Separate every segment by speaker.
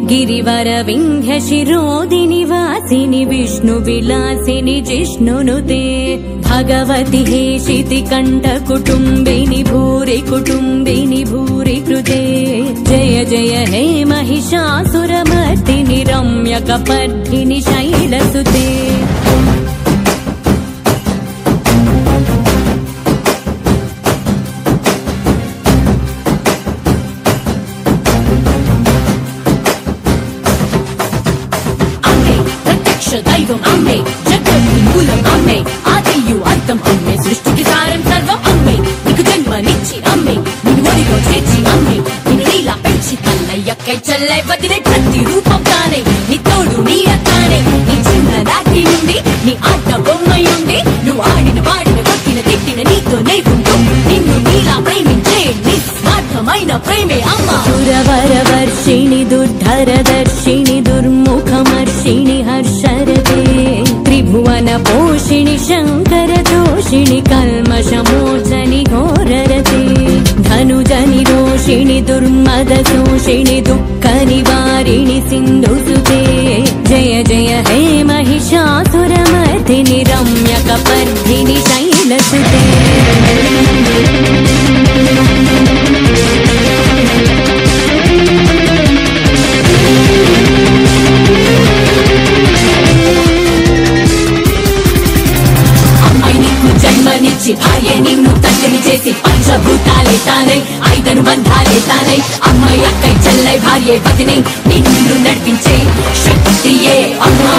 Speaker 1: గిరివర వింధ్య శిరోదిని వాసిని విష్ణు విలాసిని జిష్ణునుతే భగవతి హేషితి కంఠ కుటుంబిని భూరి కుటుంబిని భూరి కృతే జయ జయ హే महिषासुरमर्दिनि रम्यकपर्दिनि शैलसुते
Speaker 2: అమ్మే ప్రత్యక్ష దైవం అమ్మే జగత్తి మూలం అమ్మే ఆదియు అంతం అమ్మే సృష్టికి సారం సర్వం అమ్మే నీకు జన్మనిచ్చి అమ్మే నిన్ను ఒడిలో చేర్చి అమ్మే నిన్ను నీలా పెంచి తల్లయ్యక్కై చెల్లై వదిలే ప్రతి రూపం తానే నీ తోడు నీడ తానే నీ చిన్న రాత్రి నుండి నీ ఆట బొమ్మయుండి నువ్వు ఆడిన వాడిన కొట్టిన తిట్టిన నీతోనే ఉంటూ నిన్ను నీలా ప్రేమించే నిస్వార్థమైన ప్రేమే అమ్మ
Speaker 1: सुरवरवर्षिणि दुर्धरदर्शिनि दुर्मुखमर्षिणि हर्षरते त्रिभुवनपोषिणि शङ्करदोषिणि कल्मषमोचनि घोररते धनुजनि रोषिणि दुर्मदशोषिणि दुःखनिवारिणि सिन्धुसुते जय जय हे महिषासुरमर्दिनि रम्यकपर्दिनि शैलसुते
Speaker 2: అమ్మాయి నీకు జన్మనిచ్చి భార్య నిన్ను తండ్రిని చేసి పంచభూతాలే తానై ఐదను బంధాలే తానై అమ్మాయి అక్కై చెల్లై భార్య పతిని నిన్ను నడిపించే శక్తియే అమ్మా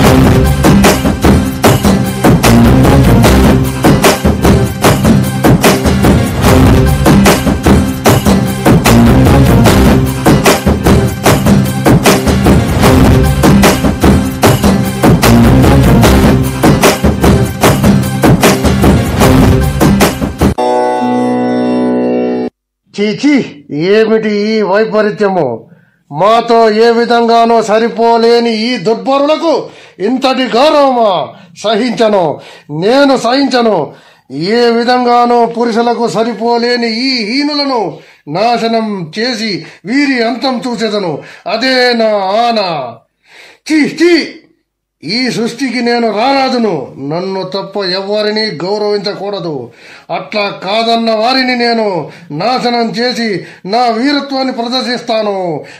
Speaker 3: చీచి ఏమిటి ఈ వైపరీత్యము మాతో ఏ విధంగానో సరిపోలేని ఈ దుర్భరులకు ఇంతటి గౌరవమా సహించను నేను సహించను ఏ విధంగానో పురుషులకు సరిపోలేని ఈ హీనులను నాశనం చేసి వీరి అంతం చూసేదను అదే నా ఆన చీ చీ ఈ సృష్టికి నేను రారాదును నన్ను తప్ప ఎవరిని గౌరవించకూడదు అట్లా కాదన్న వారిని నేను నాశనం చేసి నా వీరత్వాన్ని ప్రదర్శిస్తాను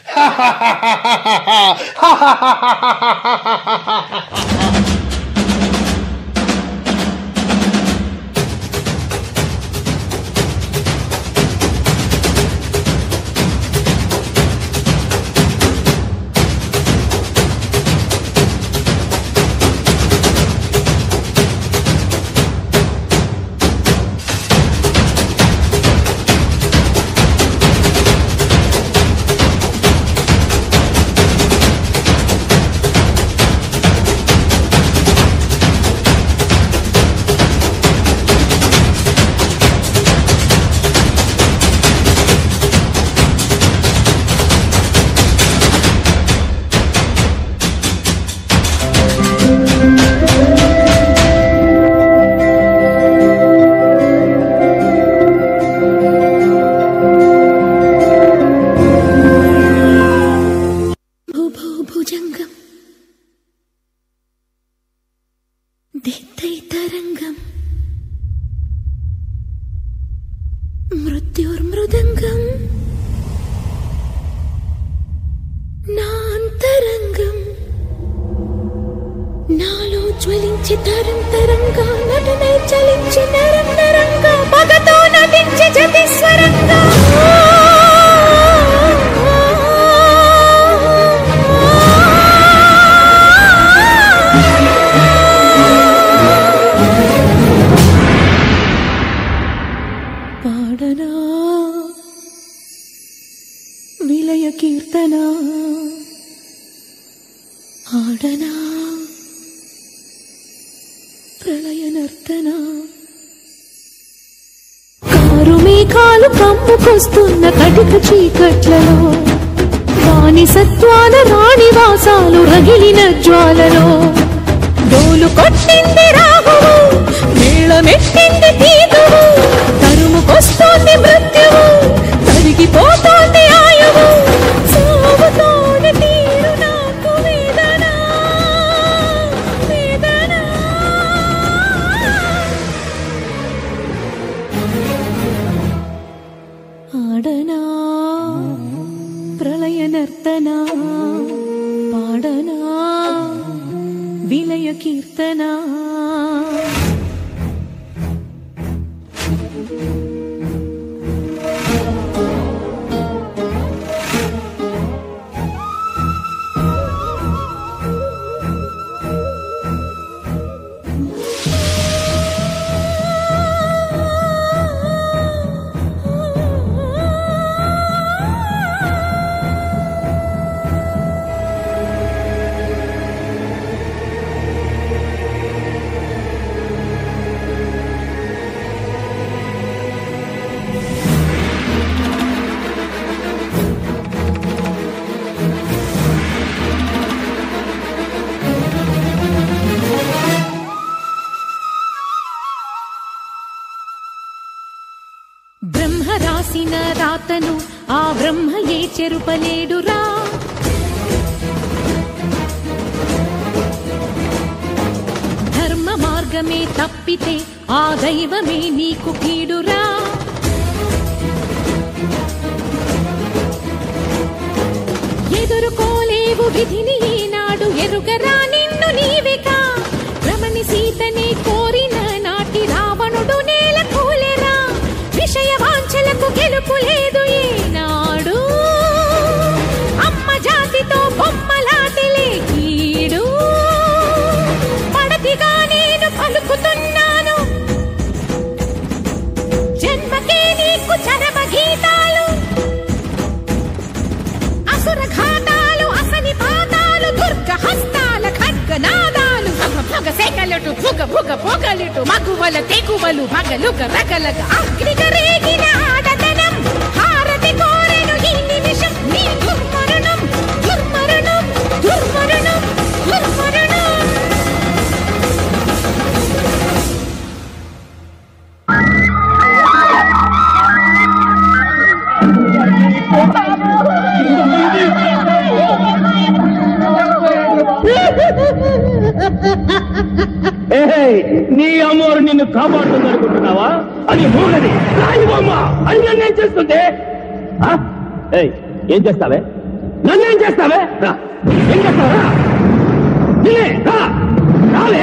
Speaker 1: భూభూ భుజంగం దిత్తైతరంగం మృత్యుర్మృదంగం నాంతరంగం నాలో జ్వలించి తరం తరంగా నటనై చలించి నరం నరంగా పగతో నటించి జతిస్వరంగా పాడనా విలయ కీర్తన ఆడనా ప్రళయ నర్తన కారు మేఘాలు కమ్ముకొస్తున్న కటిక చీకట్లలో వాణి సత్వాల రాణి వాసాలు రగిలిన జ్వాలలో డోలు కొట్టింది రాహువు మేళమెట్టింది తీగువు తరుముకొస్తోంది మృత్యువు తరిగిపోతోంది ఆయువు సాగుతోంది వినయ నర్తనా పాడనా విలయ కీర్తనా బ్రహ్మ రాసిన రాతను ఆ బ్రహ్మ ఏ చెరుపలేడురా ధర్మ మార్గమే తప్పితే ఆ దైవమే నీకు కీడురా ఎదుర్కోలేవు విధిని ఈనాడు ఎరుగరా నిన్ను నీవిగా రమణి సీతని కోరిన నాటి రావణుడు నేల కూలెరా విషయ వాంఛలకు గెలుపు లేదు ఈనాడు అమ్మ జాతితో బొమ్మలాటిలే కీడు పడతిగా నేను పలుకుతున్నాను జన్మకే నీకు చరమ గీతాలు అసుర ఘాతాలు అసని పాతాలు దుర్గ హస్తాల ఖడ్గనాదాలు భగ భగ సెగలటు భుగ భుగ పొగలిటు మగువల తెగువలు భగలుగ రగలగ అగ్నిగ రేగిన ఆడదనం హారతి కోరెను ఈ నిమిషం నీ దుర్మరణం దుర్మరణం దుర్మరణం దుర్మరణం
Speaker 4: ఏయ్, నీ అమ్మోరు నిన్ను కాపాడుతుంది అనుకుంటున్నావా అది మూగది రాయి బొమ్మ అది నన్నేం చేస్తుంది ఆ? ఏయ్, ఏం చేస్తావే నన్నేం చేస్తావే రా. ఏం చేస్తావా నిన్నే రా. రాలే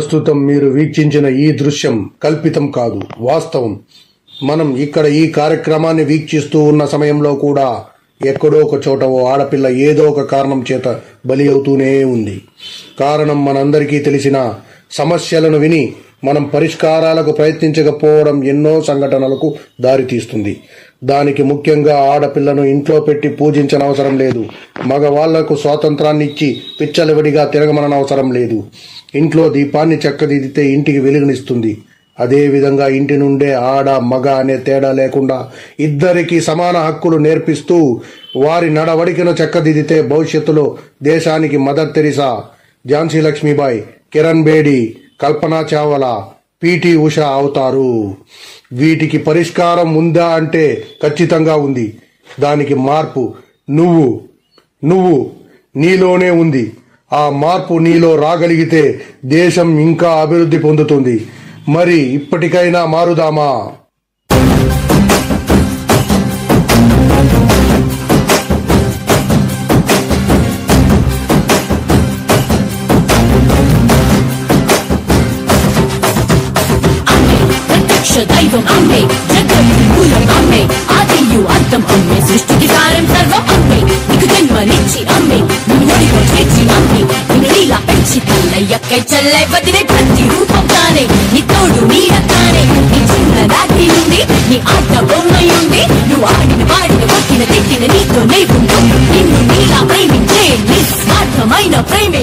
Speaker 3: ప్రస్తుతం మీరు వీక్షించిన ఈ దృశ్యం కల్పితం కాదు వాస్తవం మనం ఇక్కడ ఈ కార్యక్రమాన్ని వీక్షిస్తూ ఉన్న సమయంలో కూడా ఎక్కడో ఒక చోట ఓ ఆడపిల్ల ఏదో ఒక కారణం చేత బలి అవుతూనే ఉంది కారణం మనందరికీ తెలిసిన సమస్యలను విని మనం పరిష్కారాలకు ప్రయత్నించకపోవడం ఎన్నో సంఘటనలకు దారితీస్తుంది దానికి ముఖ్యంగా ఆడపిల్లను ఇంట్లో పెట్టి పూజించనవసరం లేదు మగవాళ్లకు స్వాతంత్రాన్ని ఇచ్చి పిచ్చలవిడిగా తిరగమనవసరం లేదు ఇంట్లో దీపాన్ని చక్కదిద్దితే ఇంటికి వెలుగునిస్తుంది అదే విధంగా ఇంటి నుండే ఆడ మగ అనే తేడా లేకుండా ఇద్దరికి సమాన హక్కులు నేర్పిస్తూ వారి నడవడికను చక్కదిద్దితే భవిష్యత్తులో దేశానికి Mother Teresa Jhansi Lakshmibai Kiran Bedi Kalpana Chawla P T Usha అవుతారు వీటికి పరిష్కారం ఉందా అంటే ఖచ్చితంగా ఉంది దానికి మార్పు నువ్వు నువ్వు నీలోనే ఉంది ఆ మార్పు నీలో రాగలిగితే దేశం ఇంకా అభివృద్ధి పొందుతుంది మరి ఇప్పటికైనా మారుదామా
Speaker 2: అమ్మే ప్రత్యక్ష దైవం అమ్మే జగత్తు మూలం అమ్మే ఆదియు అర్థం అమ్మే సృష్టికి సారం సర్వం అమ్మే నీకు జన్మనిచ్చి అమ్మే నిన్ను ఒడిలో చేర్చి అమ్మే నిన్ను నీలా పెంచి తల్లయ్యక్కై చల్లై వదిలే ప్రతి రూపం తానే నీ తోడు నీడ తానే నీ చిన్న రాత్రి నుండి నీ ఆట బొమ్మయుండి నువ్వు ఆడిన పాడిన కొట్టిన తిట్టిన నీతో నే ఉండు నిన్ను నీలా ప్రేమించే నిస్వార్థమైన ప్రేమే